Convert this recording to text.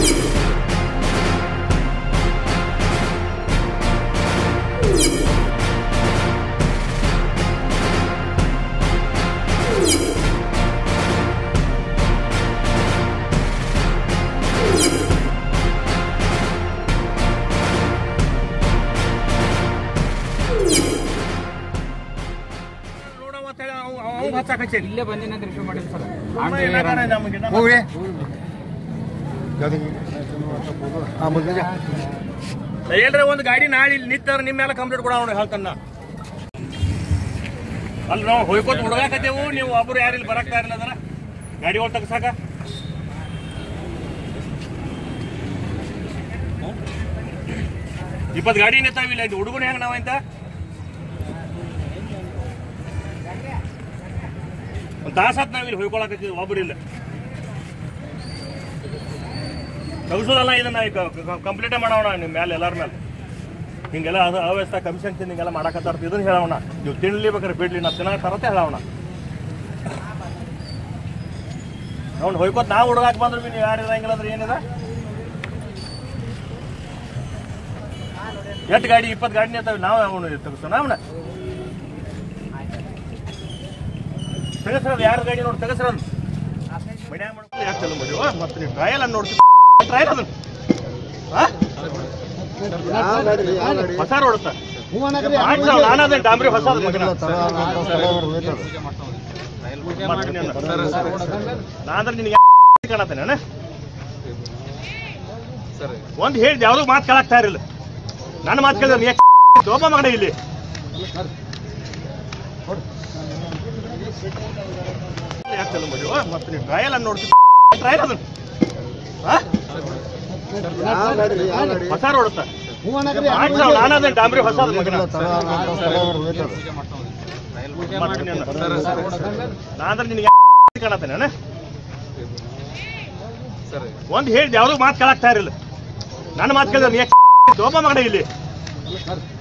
ನೋಡವ ಅಂತ ಹೇಳಿ ಅವ್- ಅವ್- ಅವ್ನ್ ಹಚ್ಚಾಕ್ ಹಚ್ಚೇನಿ. ಇಲ್ಲೇ ಬಂದಿನ ರಿಸೀವ್ ಮಾಡಿಲ್ಲ ಸರ್ ಸುಮ್ಮ ಏನಾಗಣ ನಮ್ಗೆ ನಮ್ಮ- ಹೋಗ್ರಿ ಹಾಂ ಮುಂದೆ ಏನ್ರ ಒಂದು ಗಾಡಿ ನಾಳೆ ಇಲ್ಲಿ ನಿಂತಾರ ನಿಮ್ಮ ಮೇಲೆ ಕಂಪ್ಲೇಂಟ್ ಕೊಡ ನೋಡಿ ಹೇಳ್ತಾನ ನಾ. ಅಲ್ಲಿ ನಾವು ಹೋಯ್ಕೋತ ಹುಡುಗಾಕತ್ತೇವು ನೀವು ಒಬ್ರು ಯಾರು ಇಲ್ಲಿ ಬರಕ್ತಾ ಇರಲಿಲ್ಲ ಅದರ ಗಾಡಿ ಒಳಗೆ ತಗ್ಸಾಕ ಇಪ್ಪತ್ತು ಗಾಡಿ ನಿಂತಾವಿಲ್ಲ ಇದು ಹುಡುಗನ ಹೆಂಗ ನಾವ ಅಂತ ಒಂದು ತಾಸಾತ್ ನಾವಿಲ್ಲಿ ಹೊಯ್ಕೊಳಕತ್ತೀವಿ ಒಬ್ರು ಇಲ್ಲ ತಗ್ಸೋದಲ್ಲ ಇದನ್ನ ಕಂಪ್ಲೀಟ್ ಮಾಡೋಣ ನಿಮ್ಮ ಮೇಲೆ ಎಲ್ಲರ ಮೇಲೆ ಹಿಂಗೆಲ್ಲ ಅದು ಅವ್ಯವಸ್ಥೆ ಕಮಿಷನ್ ತಿಂದು ಹಿಂಗೆಲ್ಲ ಮಾಡಕತ್ತಾರ ಇದನ್ನ ಹೇಳೋಣ ನೀವು ತಿನ್ಲಿಬೇಕಾರೆ ಬಿಡ್ಲಿ ನಾ ತಿನ್ನ ತರತ್ತೆ ಹೇಳೋಣ ಅವ್ನು ಹೊಯ್ಕೋತ್ ನಾವು ಹುಡುಗಾಕ್ ಬಂದ್ರೆ ಬಿ ನೀವು ಯಾರು ಇರಂಗಿಲ್ಲದ್ರೆ ಏನಿದೆ ಎಷ್ಟು ಗಾಡಿ ಇಪ್ಪತ್ತು ಗಾಡಿ ನಿಂತಾವೆ ನಾವು ಅವನು ತೆಗಿಸೋಣ ಅವನ ತೆಗಸ್ರದು ಯಾರು ಗಾಡಿ ನೋಡಿ ತೆಗಸ್ರದು ಮಡ್ಯಾ ಮಾಡ್ಕೊಂಡು ಯಾಕೆ ಚಲೋ ಮಾಡಿ ಮತ್ತೆ ನೀವು ಟ್ರಯಲ್ ಅನ್ನು ನೋಡ್ತೀವಿ ಟ್ರಯಲ್ ಅದನ್ನು ಹಾ ಹೊಸ ರೋಡ್ ಸರ್ ನಾನು ಅದೇ ಡಾಂಬ್ರಿ ಹೊಸ ನಾಂದ್ರೆ ನಿನಗೆ ಕಾಣತ್ತೇನೆ ಅಣ್ಣ ಒಂದ್ ಹೇಳಿದ್ ಯಾವ್ದು ಮಾತು ಕೇಳಾಕ್ತಾ ಇರಲಿಲ್ಲ ನನ್ನ ಮಾತು ಕೇಳಿದ್ರೆ ಒಬ್ಬ ಮಗನ ಇಲ್ಲಿ ಯಾಕೆ ಚಲೋ ಮಾಡಿ ಮತ್ತೆ ನೀವು ಟ್ರಯಲ್ ಅನ್ನು ನೋಡ್ತೀವಿ ಟ್ರಯಲ್ ಅದನ್ನು ಹಾ ಹೊಸ ರೋಡ್ ಸರ್ ನಾನು ಅದೇ ಡಾಂಬ್ರಿ ಹೊಸ ನಾಂದ್ರೆ ನಿನಗೆ ಕಾಣತ್ತೇನೆ ಅಣ್ಣ ಒಂದ್ ಹೇಳಿದ್ ಯಾವ್ದು ಮಾತು ಕೇಳಾಕ್ತಾ ಇರಲಿಲ್ಲ ನನ್ನ ಮಾತು ಕೇಳಿದ್ರೆ ಒಬ್ಬ ಮಗನ ಇಲ್ಲಿ